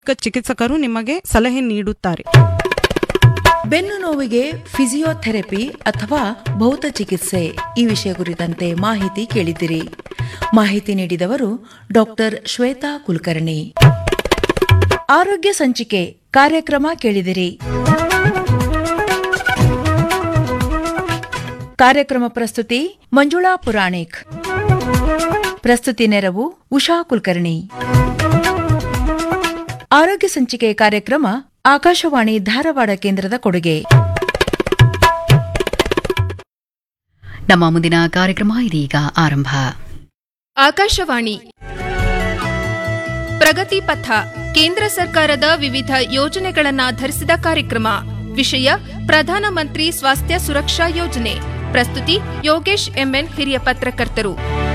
ಚಿಕಿತ್ಸಕರು ನಿಮಗೆ ಸಲಹೆ ನೀಡುತ್ತಾರೆ ಬೆನ್ನು ನೋವಿಗೆ ಫಿಸಿಯೋಥೆರಪಿ ಅಥವಾ ಭೌತ ಚಿಕಿತ್ಸೆ ಈ ವಿಷಯ ಕುರಿತಂತೆ ಮಾಹಿತಿ ಕೇಳಿದಿರಿ ಮಾಹಿತಿ ನೀಡಿದವರು ಡಾಕ್ಟರ್ ಶ್ವೇತಾ ಕುಲಕರ್ಣಿ ಆರೋಗ್ಯ ಸಂಚಿಕೆ ಕಾರ್ಯಕ್ರಮ ಕೇಳಿದಿರಿ ಕಾರ್ಯಕ್ರಮ ಪ್ರಸ್ತುತಿ ಮಂಜುಳಾ ಪುರಾಣಿಕ್ ಪ್ರಸ್ತುತಿ ನೆರವು ಉಷಾ ಕುಲಕರ್ಣಿ ಆರೋಗ್ಯ ಸಂಚಿಕೆ ಕಾರ್ಯಕ್ರಮ ಆಕಾಶವಾಣಿ ಧಾರವಾಡ ಕೇಂದ್ರದ ಕೊಡುಗೆ ನಮ್ಮ ಮುಂದಿನ ಕಾರ್ಯಕ್ರಮ ಇದೀಗ ಆರಂಭ ಆಕಾಶವಾಣಿ ಪ್ರಗತಿ ಪಥ ಕೇಂದ್ರ ಸರ್ಕಾರದ ವಿವಿಧ ಯೋಜನೆಗಳನ್ನಾಧರಿಸಿದ ಕಾರ್ಯಕ್ರಮ ವಿಷಯ ಪ್ರಧಾನಮಂತ್ರಿ ಸ್ವಾಸ್ಥ್ಯ ಸುರಕ್ಷಾ ಯೋಜನೆ ಪ್ರಸ್ತುತಿ ಯೋಗೇಶ್ ಎಂಎನ್ ಹಿರಿಯ ಪತ್ರಕರ್ತರು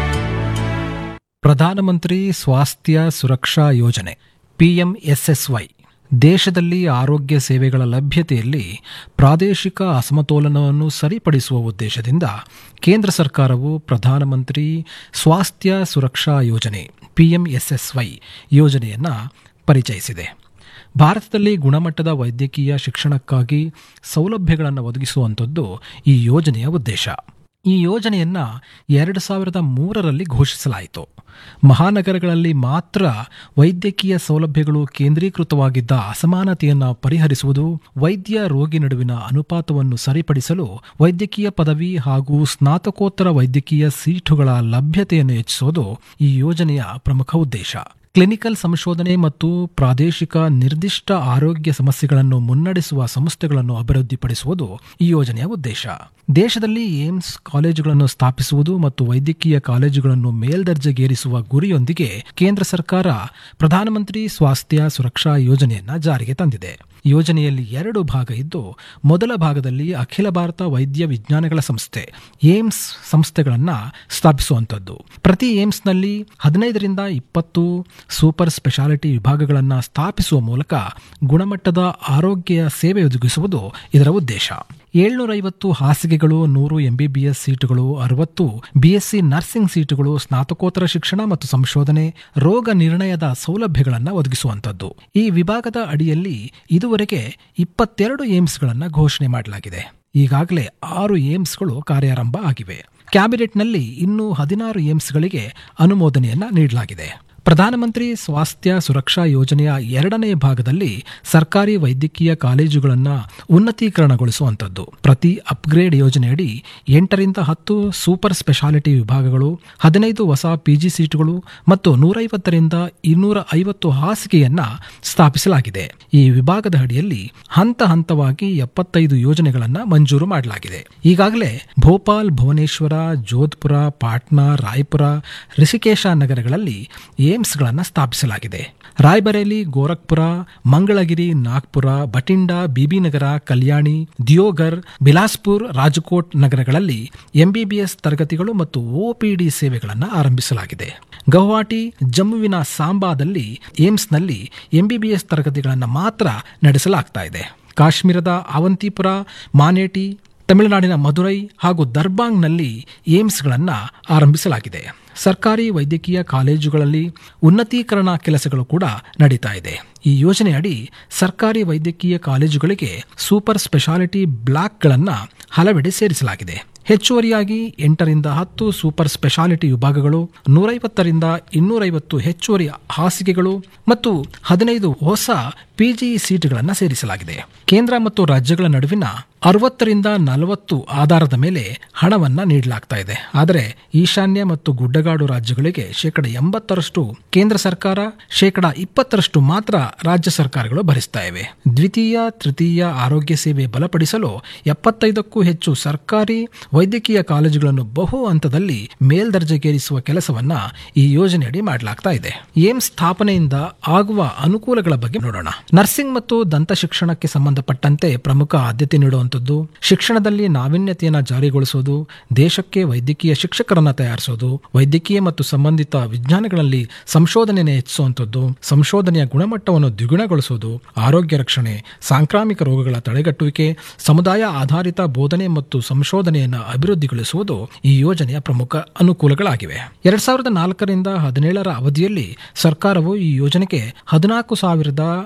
ಪ್ರಧಾನಮಂತ್ರಿ ಸ್ವಾಸ್ಥ್ಯ ಸುರಕ್ಷಾ ಯೋಜನೆ ಪಿಎಂಎಸ್ಎಸ್ವೈ ದೇಶದಲ್ಲಿ ಆರೋಗ್ಯ ಸೇವೆಗಳ ಲಭ್ಯತೆಯಲ್ಲಿ ಪ್ರಾದೇಶಿಕ ಅಸಮತೋಲನವನ್ನು ಸರಿಪಡಿಸುವ ಉದ್ದೇಶದಿಂದ ಕೇಂದ್ರ ಸರ್ಕಾರವು ಪ್ರಧಾನಮಂತ್ರಿ ಸ್ವಾಸ್ಥ್ಯ ಸುರಕ್ಷಾ ಯೋಜನೆ ಪಿಎಂಎಸ್ಎಸ್ವೈ ಯೋಜನೆಯನ್ನು ಪರಿಚಯಿಸಿದೆ ಭಾರತದಲ್ಲಿ ಗುಣಮಟ್ಟದ ವೈದ್ಯಕೀಯ ಶಿಕ್ಷಣಕ್ಕಾಗಿ ಸೌಲಭ್ಯಗಳನ್ನು ಒದಗಿಸುವಂಥದ್ದು ಈ ಯೋಜನೆಯ ಉದ್ದೇಶ ಈ ಯೋಜನೆಯನ್ನ ಎರಡು ಸಾವಿರದ ಮೂರರಲ್ಲಿ ಘೋಷಿಸಲಾಯಿತು ಮಹಾನಗರಗಳಲ್ಲಿ ಮಾತ್ರ ವೈದ್ಯಕೀಯ ಸೌಲಭ್ಯಗಳು ಕೇಂದ್ರೀಕೃತವಾಗಿದ್ದ ಅಸಮಾನತೆಯನ್ನು ಪರಿಹರಿಸುವುದು ವೈದ್ಯ ರೋಗಿ ನಡುವಿನ ಅನುಪಾತವನ್ನು ಸರಿಪಡಿಸಲು ವೈದ್ಯಕೀಯ ಪದವಿ ಹಾಗೂ ಸ್ನಾತಕೋತ್ತರ ವೈದ್ಯಕೀಯ ಸೀಟುಗಳ ಲಭ್ಯತೆಯನ್ನು ಹೆಚ್ಚಿಸುವುದು ಈ ಯೋಜನೆಯ ಪ್ರಮುಖ ಉದ್ದೇಶ ಕ್ಲಿನಿಕಲ್ ಸಂಶೋಧನೆ ಮತ್ತು ಪ್ರಾದೇಶಿಕ ನಿರ್ದಿಷ್ಟ ಆರೋಗ್ಯ ಸಮಸ್ಯೆಗಳನ್ನು ಮುನ್ನಡೆಸುವ ಸಂಸ್ಥೆಗಳನ್ನು ಅಭಿವೃದ್ಧಿಪಡಿಸುವುದು ಈ ಯೋಜನೆಯ ಉದ್ದೇಶ ದೇಶದಲ್ಲಿ ಏಮ್ಸ್ ಕಾಲೇಜುಗಳನ್ನು ಸ್ಥಾಪಿಸುವುದು ಮತ್ತು ವೈದ್ಯಕೀಯ ಕಾಲೇಜುಗಳನ್ನು ಮೇಲ್ದರ್ಜೆಗೇರಿಸುವ ಗುರಿಯೊಂದಿಗೆ ಕೇಂದ್ರ ಸರ್ಕಾರ ಪ್ರಧಾನಮಂತ್ರಿ ಸ್ವಾಸ್ಥ್ಯ ಸುರಕ್ಷಾ ಯೋಜನೆಯನ್ನ ಜಾರಿಗೆ ತಂದಿದೆ ಯೋಜನೆಯಲ್ಲಿ ಎರಡು ಭಾಗ ಇದ್ದು ಮೊದಲ ಭಾಗದಲ್ಲಿ ಅಖಿಲ ಭಾರತ ವೈದ್ಯ ವಿಜ್ಞಾನಗಳ ಸಂಸ್ಥೆ ಏಮ್ಸ್ ಸಂಸ್ಥೆಗಳನ್ನು ಸ್ಥಾಪಿಸುವಂಥದ್ದು ಪ್ರತಿ ಏಮ್ಸ್ನಲ್ಲಿ ಹದಿನೈದರಿಂದ ಇಪ್ಪತ್ತು ಸೂಪರ್ ಸ್ಪೆಷಾಲಿಟಿ ವಿಭಾಗಗಳನ್ನು ಸ್ಥಾಪಿಸುವ ಮೂಲಕ ಗುಣಮಟ್ಟದ ಆರೋಗ್ಯ ಸೇವೆ ಒದಗಿಸುವುದು ಇದರ ಉದ್ದೇಶ ಏಳ್ನೂರೈವತ್ತು ಹಾಸಿಗೆಗಳು ನೂರು ಎಂಬಿಬಿಎಸ್ ಸೀಟುಗಳು ಅರವತ್ತು ಬಿಎಸ್ಸಿ ನರ್ಸಿಂಗ್ ಸೀಟುಗಳು ಸ್ನಾತಕೋತ್ತರ ಶಿಕ್ಷಣ ಮತ್ತು ಸಂಶೋಧನೆ ರೋಗ ನಿರ್ಣಯದ ಸೌಲಭ್ಯಗಳನ್ನು ಒದಗಿಸುವಂಥದ್ದು ಈ ವಿಭಾಗದ ಅಡಿಯಲ್ಲಿ ಇದುವರೆಗೆ ಇಪ್ಪತ್ತೆರಡು ಏಮ್ಸ್ಗಳನ್ನು ಘೋಷಣೆ ಮಾಡಲಾಗಿದೆ ಈಗಾಗಲೇ ಆರು ಏಮ್ಸ್ಗಳು ಕಾರ್ಯಾರಂಭ ಆಗಿವೆ ಕ್ಯಾಬಿನೆಟ್ನಲ್ಲಿ ಇನ್ನೂ ಹದಿನಾರು ಏಮ್ಸ್ಗಳಿಗೆ ಅನುಮೋದನೆಯನ್ನ ನೀಡಲಾಗಿದೆ ಪ್ರಧಾನಮಂತ್ರಿ ಸ್ವಾಸ್ಥ್ಯ ಸುರಕ್ಷಾ ಯೋಜನೆಯ ಎರಡನೇ ಭಾಗದಲ್ಲಿ ಸರ್ಕಾರಿ ವೈದ್ಯಕೀಯ ಕಾಲೇಜುಗಳನ್ನು ಉನ್ನತೀಕರಣಗೊಳಿಸುವಂಥದ್ದು ಪ್ರತಿ ಅಪ್ಗ್ರೇಡ್ ಯೋಜನೆಯಡಿ ಎಂಟರಿಂದ ಹತ್ತು ಸೂಪರ್ ಸ್ಪೆಷಾಲಿಟಿ ವಿಭಾಗಗಳು ಹದಿನೈದು ಹೊಸ ಪಿಜಿ ಸೀಟುಗಳು ಮತ್ತು ನೂರೈವತ್ತರಿಂದ ಇನ್ನೂರ ಐವತ್ತು ಹಾಸಿಗೆಯನ್ನ ಸ್ಥಾಪಿಸಲಾಗಿದೆ ಈ ವಿಭಾಗದ ಅಡಿಯಲ್ಲಿ ಹಂತ ಹಂತವಾಗಿ ಎಪ್ಪತ್ತೈದು ಯೋಜನೆಗಳನ್ನು ಮಂಜೂರು ಮಾಡಲಾಗಿದೆ ಈಗಾಗಲೇ ಭೋಪಾಲ್ ಭುವನೇಶ್ವರ ಜೋಧ್ಪುರ ಪಾಟ್ನಾ ರಾಯ್ಪುರ ರಿಷಿಕೇಶ ನಗರಗಳಲ್ಲಿ ಏಮ್ಸ್ಗಳನ್ನು ಸ್ಥಾಪಿಸಲಾಗಿದೆ ರಾಯ್ಬರೇಲಿ ಗೋರಖ್ಪುರ ಮಂಗಳಗಿರಿ ನಾಗ್ಪುರ ಬಟಿಂಡಾ ಬಿಬಿನಗರ ಕಲ್ಯಾಣಿ ದಿಯೋಗರ್ ಬಿಲಾಸ್ಪುರ್ ರಾಜಕೋಟ್ ನಗರಗಳಲ್ಲಿ ಎಂಬಿಬಿಎಸ್ ತರಗತಿಗಳು ಮತ್ತು ಒಪಿಡಿ ಸೇವೆಗಳನ್ನು ಆರಂಭಿಸಲಾಗಿದೆ ಗೌಹಾಟಿ ಜಮ್ಮುವಿನ ಸಾಂಬಾದಲ್ಲಿ ಏಮ್ಸ್ನಲ್ಲಿ ಎಂಬಿಬಿಎಸ್ ತರಗತಿಗಳನ್ನು ಮಾತ್ರ ನಡೆಸಲಾಗ್ತಾ ಇದೆ ಕಾಶ್ಮೀರದ ಅವಂತಿಪುರ ಮಾನೇಟಿ ತಮಿಳುನಾಡಿನ ಮಧುರೈ ಹಾಗೂ ದರ್ಬಾಂಗ್ನಲ್ಲಿ ಏಮ್ಸ್ಗಳನ್ನು ಆರಂಭಿಸಲಾಗಿದೆ ಸರ್ಕಾರಿ ವೈದ್ಯಕೀಯ ಕಾಲೇಜುಗಳಲ್ಲಿ ಉನ್ನತೀಕರಣ ಕೆಲಸಗಳು ಕೂಡ ನಡೀತಾ ಇದೆ ಈ ಯೋಜನೆಯಡಿ ಸರ್ಕಾರಿ ವೈದ್ಯಕೀಯ ಕಾಲೇಜುಗಳಿಗೆ ಸೂಪರ್ ಸ್ಪೆಷಾಲಿಟಿ ಬ್ಲಾಕ್ಗಳನ್ನು ಹಲವೆಡೆ ಸೇರಿಸಲಾಗಿದೆ ಹೆಚ್ಚುವರಿಯಾಗಿ ಎಂಟರಿಂದ ಹತ್ತು ಸೂಪರ್ ಸ್ಪೆಷಾಲಿಟಿ ವಿಭಾಗಗಳು ನೂರೈವತ್ತರಿಂದ ಇನ್ನೂರೈವತ್ತು ಹೆಚ್ಚುವರಿ ಹಾಸಿಗೆಗಳು ಮತ್ತು ಹದಿನೈದು ಹೊಸ ಪಿಜಿ ಸೀಟುಗಳನ್ನು ಸೇರಿಸಲಾಗಿದೆ ಕೇಂದ್ರ ಮತ್ತು ರಾಜ್ಯಗಳ ನಡುವಿನ ಅರವತ್ತರಿಂದ ನಲವತ್ತು ಆಧಾರದ ಮೇಲೆ ಹಣವನ್ನ ನೀಡಲಾಗ್ತಾ ಇದೆ ಆದರೆ ಈಶಾನ್ಯ ಮತ್ತು ಗುಡ್ಡಗಾಡು ರಾಜ್ಯಗಳಿಗೆ ಶೇಕಡ ಎಂಬತ್ತರಷ್ಟು ಕೇಂದ್ರ ಸರ್ಕಾರ ಶೇಕಡ ಇಪ್ಪತ್ತರಷ್ಟು ಮಾತ್ರ ರಾಜ್ಯ ಸರ್ಕಾರಗಳು ಭರಿಸ್ತಾ ಇವೆ ದ್ವಿತೀಯ ತೃತೀಯ ಆರೋಗ್ಯ ಸೇವೆ ಬಲಪಡಿಸಲು ಎಪ್ಪತ್ತೈದಕ್ಕೂ ಹೆಚ್ಚು ಸರ್ಕಾರಿ ವೈದ್ಯಕೀಯ ಕಾಲೇಜುಗಳನ್ನು ಬಹು ಹಂತದಲ್ಲಿ ಮೇಲ್ದರ್ಜೆಗೇರಿಸುವ ಕೆಲಸವನ್ನ ಈ ಯೋಜನೆಯಡಿ ಮಾಡಲಾಗ್ತಾ ಇದೆ ಏಮ್ಸ್ ಸ್ಥಾಪನೆಯಿಂದ ಆಗುವ ಅನುಕೂಲಗಳ ಬಗ್ಗೆ ನೋಡೋಣ ನರ್ಸಿಂಗ್ ಮತ್ತು ದಂತ ಶಿಕ್ಷಣಕ್ಕೆ ಸಂಬಂಧಪಟ್ಟಂತೆ ಪ್ರಮುಖ ಆದ್ಯತೆ ನೀಡುವಂಥದ್ದು ಶಿಕ್ಷಣದಲ್ಲಿ ನಾವೀನ್ಯತೆಯನ್ನು ಜಾರಿಗೊಳಿಸುವುದು ದೇಶಕ್ಕೆ ವೈದ್ಯಕೀಯ ಶಿಕ್ಷಕರನ್ನ ತಯಾರಿಸೋದು ವೈದ್ಯಕೀಯ ಮತ್ತು ಸಂಬಂಧಿತ ವಿಜ್ಞಾನಗಳಲ್ಲಿ ಸಂಶೋಧನೆಯನ್ನು ಹೆಚ್ಚಿಸುವಂಥದ್ದು ಸಂಶೋಧನೆಯ ಗುಣಮಟ್ಟವನ್ನು ದ್ವಿಗುಣಗೊಳಿಸುವುದು ಆರೋಗ್ಯ ರಕ್ಷಣೆ ಸಾಂಕ್ರಾಮಿಕ ರೋಗಗಳ ತಡೆಗಟ್ಟುವಿಕೆ ಸಮುದಾಯ ಆಧಾರಿತ ಬೋಧನೆ ಮತ್ತು ಸಂಶೋಧನೆಯನ್ನು ಅಭಿವೃದ್ಧಿಗೊಳಿಸುವುದು ಈ ಯೋಜನೆಯ ಪ್ರಮುಖ ಅನುಕೂಲಗಳಾಗಿವೆ ಎರಡ್ ಸಾವಿರದ ನಾಲ್ಕರಿಂದ ಹದಿನೇಳರ ಅವಧಿಯಲ್ಲಿ ಸರ್ಕಾರವು ಈ ಯೋಜನೆಗೆ ಹದಿನಾಲ್ಕು ಸಾವಿರದ